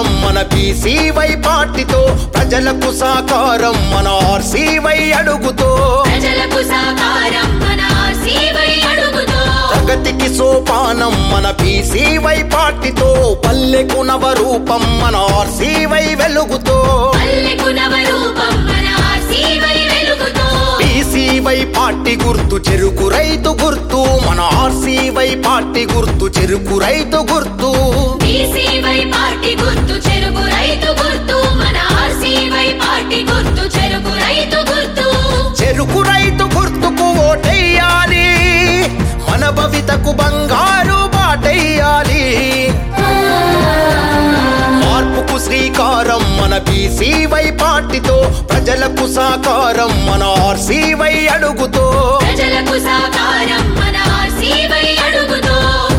శ్రీకారం మన బీసీవై పార్టీతో ప్రజలకు సాకారం మన ఆర్సీవై అడుగుతో ప్రజలకు సాకారం మన ఆర్సీవై అడుగుతో ప్రగతికి సోపానం మన బీసీవై పార్టీతో పల్లెకు నవరూపం మన ఆర్సీవై వెలుగుతో పల్లెకు నవరూపం మన ఆర్సీవై వెలుగుతో బీసీవై పార్టీ గుర్తు చెరుకు రైతు గుర్తు మన ఆర్సీవై పార్టీ గుర్తు చెరుకు రైతు గుర్తు బీసీవై పార్టీ గుర్తు చెరుకు రైతు గుర్తు మన ఆర్సీవై పార్టీ గుర్తు చెరుకు రైతు గుర్తు చెరుకు రైతు గుర్తుకు ఓటెయ్యాలి మన భవితకు బంగారు బాటెయ్యాలి మార్పుకు శ్రీకారం మన బీసీవై పార్టీతో ప్రజలకు సాకారం మన ఆర్సీవై అడుగుతో ప్రజలకు సాకారం మన ఆర్సీవై అడుగుతో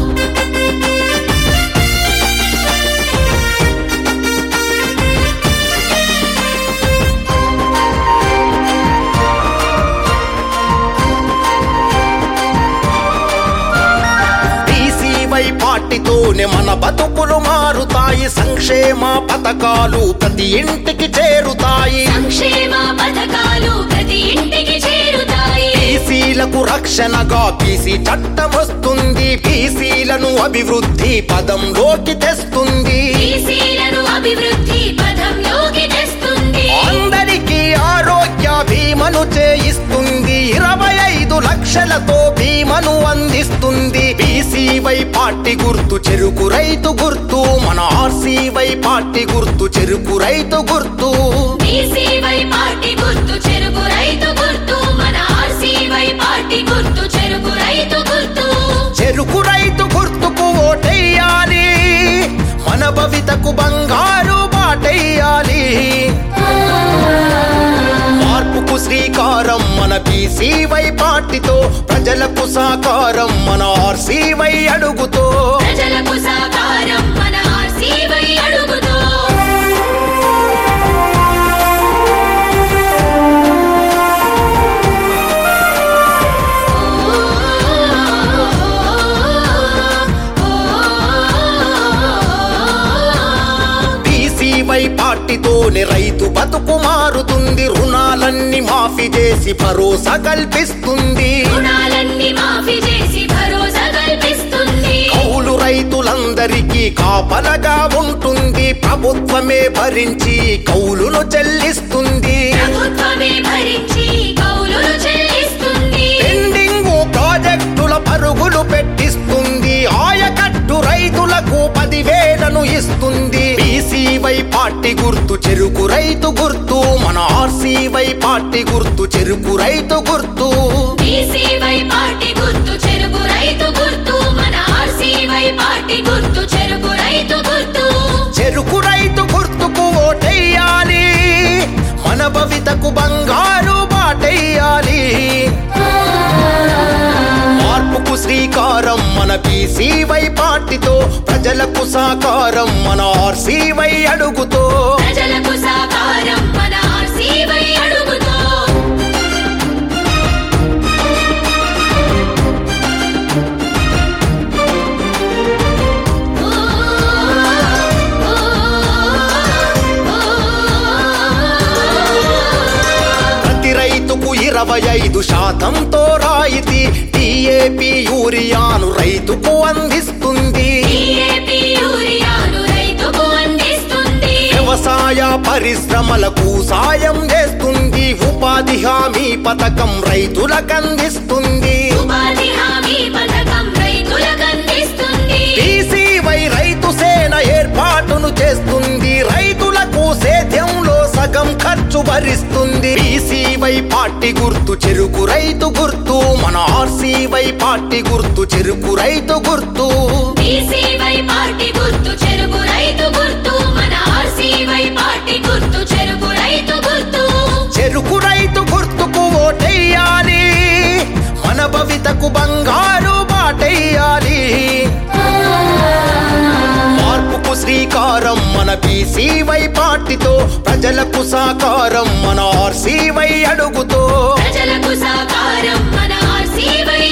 బీసీవై పార్టీతోనే మన బతుకులు మారుతాయి సంక్షేమ పథకాలు ప్రతి ఇంటికి చేరుతాయి సంక్షేమ పథకాలు ప్రతి ఇంటికి చేరుతాయి బీసీలకు రక్షణగా బీసీ చట్టం వస్తుంది బీసీలను అభివృద్ధి పదంలోకి తెస్తుంది బీసీలను అభివృద్ధి పథంలోకి తెస్తుంది అందరికీ ఆరోగ్య బీమను చేయిస్తుంది ఇరవై ఐదు లక్షలతో బీమను అందిస్తుంది బీసీవై పార్టీ గుర్తు చెరుకు రైతు గుర్తు మన ఆర్సీవై పార్టీ గుర్తు చెరుకు రైతు గుర్తు బీసీవై పార్టీ గుర్తు చెరుకు రైతు గుర్తు మన ఆర్సీవై పార్టీ గుర్తు చెరుకు రైతు గుర్తు చెరుకు రైతు గుర్తుకు ఓటెయ్యాలి మన భవితకు బంగారు బాటెయ్యాలి మార్పుకు శ్రీకారం మన బీసీవై పార్టీతో ప్రజలకు సాకారం మన ఆర్సీవై అడుగుతో ప్రజలకు సాకారం మన ఆర్సీవై అడుగుతో బీసీవై పార్టీతోనే రైతు బతుకు మారుతుంది రుణాలన్నీ మాఫీ చేసి భరోసా కల్పిస్తుంది రుణాలన్నీ మాఫీ చేసి భరోసా కల్పిస్తుంది కౌలు రైతులందరికీ కాపలగా ఉంటుంది ప్రభుత్వమే భరించి కౌలును చెల్లిస్తుంది ప్రభుత్వమే భరించి కౌలులు చెల్లిస్తుంది పెండింగ్ ప్రాజెక్టుల పరుగులు పెట్టిస్తుంది ఆయకట్టు రైతులకు పదివేలను ఇస్తుంది బీసీవై పార్టీ గుర్తు చెరుకు రైతు గుర్తు మన ఆర్సీవై పార్టీ గుర్తు చెరుకు రైతు గుర్తు బీసీవై పార్టీ గుర్తు చెరుకు రైతు గుర్తు మన ఆర్సీవై పార్టీ గుర్తు చెరుకు రైతు గుర్తు చెరుకు రైతు గుర్తుకు ఓటెయ్యాలి మన భవితకు బంగారు బాటెయ్యాలి మార్పుకు శ్రీకారం మన బీసీవై పార్టీతో ప్రజలకు సాకారం మన ఆర్సీవై అడుగుతో ప్రజలకు సాకారం మన ఆర్సీవై అడుగుతో ఓ, ఓ, ఓ, ప్రతి రైతుకు ఇరవై ఐదు శాతంతో రాయితీ టీఏపీ యూరియాను రైతుకు అందిస్తుంది DAP యూరియాను రైతుకు అందిస్తుంది వ్యవసాయ పరిశ్రమలకు సాయం చేస్తుంది ఉపాధి హామీ పథకం రైతులకు అందిస్తుంది ఉపాధి హామీ పథకం రైతులకు అందిస్తుంది బీసీవై రైతు సేన ఏర్పాటును చేస్తుంది రైతులకు సేద్యంలో సగం ఖర్చు భరిస్తుంది బీసీవై పార్టీ గుర్తు చెరుకు రైతు గుర్తు మన ఆర్సీవై పార్టీ గుర్తు చెరుకు రైతు గుర్తు బీసీవై పార్టీ గుర్తు చెరుకు రైతు గుర్తు మన ఆర్సీవై పార్టీ గుర్తు చెరుకు రైతు గుర్తు చెరుకు రైతు గుర్తుకు ఓటెయ్యాలి మన భవితకు బంగారు బాటెయ్యాలి మార్పుకు శ్రీకారం మన బీసీవై పార్టీతో ప్రజలకు సాకారం మన ఆర్సీవై అడుగుతో ప్రజలకు సాకారం మన ఆర్సీవై